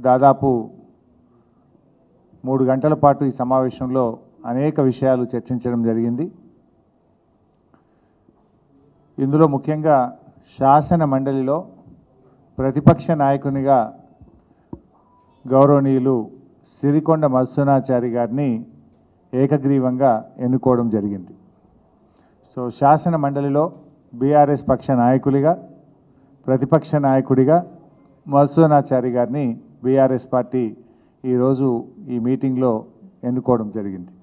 దాదాపు మూడు గంటల పాటు ఈ సమావేశంలో అనేక విషయాలు చర్చించడం జరిగింది ఇందులో ముఖ్యంగా శాసన మండలిలో ప్రతిపక్ష నాయకునిగా గౌరవనీయులు సిరికొండ మత్స్యనాచారి గారిని ఏకగ్రీవంగా ఎన్నుకోవడం జరిగింది సో శాసన మండలిలో బీఆర్ఎస్ పక్ష నాయకులుగా ప్రతిపక్ష నాయకుడిగా మధుసూనాచారి గారిని బీఆర్ఎస్ పార్టీ ఈరోజు ఈ మీటింగ్లో ఎన్నుకోవడం జరిగింది